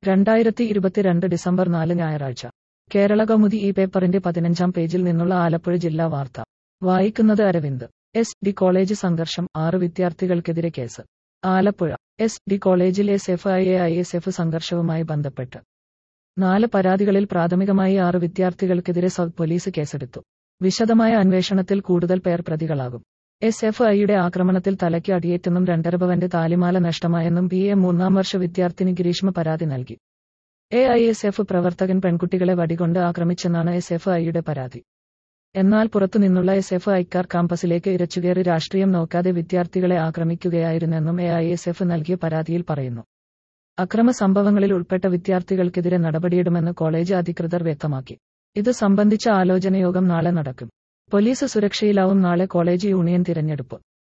രണ്ടായിരത്തി ഇരുപത്തിരണ്ട് ഡിസംബർ നാല് ഞായറാഴ്ച കേരള കൗമുദി ഈ പേപ്പറിന്റെ പതിനഞ്ചാം പേജിൽ നിന്നുള്ള ആലപ്പുഴ ജില്ലാ വാർത്ത വായിക്കുന്നത് അരവിന്ദ് എസ് ഡി കോളേജ് സംഘർഷം ആറ് വിദ്യാർത്ഥികൾക്കെതിരെ കേസ് ആലപ്പുഴ എസ് ഡി കോളേജിൽ S F I A I S F സംഘർഷവുമായി ബന്ധപ്പെട്ട് നാല് പരാതികളിൽ പ്രാഥമികമായി ആറ് വിദ്യാർത്ഥികൾക്കെതിരെ സൗത്ത് പോലീസ് കേസെടുത്തു വിശദമായ അന്വേഷണത്തിൽ കൂടുതൽ പേർ പ്രതികളാകും എസ് എഫ് ഐയുടെ ആക്രമണത്തിൽ തലയ്ക്ക് അടിയേറ്റെന്നും രണ്ടര പവന്റെ താലിമാല നഷ്ടമായെന്നും ബി എ മൂന്നാം വർഷ വിദ്യാർത്ഥിനി ഗ്രീഷ്മ പരാതി നൽകി എ ഐ എസ് എഫ് പ്രവർത്തകൻ പെൺകുട്ടികളെ വടികൊണ്ട് ആക്രമിച്ചെന്നാണ് എസ് എഫ് ഐയുടെ പരാതി എന്നാൽ പുറത്തുനിന്നുള്ള എസ് എഫ് ഐക്കാർ കാമ്പസിലേക്ക് ഇരച്ചുകയറി രാഷ്ട്രീയം നോക്കാതെ വിദ്യാർത്ഥികളെ ആക്രമിക്കുകയായിരുന്നെന്നും എ ഐ എസ് എഫ് നൽകിയ പരാതിയിൽ പറയുന്നു അക്രമ സംഭവങ്ങളിൽ ഉൾപ്പെട്ട വിദ്യാർത്ഥികൾക്കെതിരെ നടപടിയിടുമെന്ന് കോളേജ് അധികൃതർ വ്യക്തമാക്കി ഇത് സംബന്ധിച്ച ആലോചനയോഗം നാളെ നടക്കും പോലീസ് സുരക്ഷയിലാവും നാളെ കോളേജ് യൂണിയൻ തിരഞ്ഞെടുപ്പ്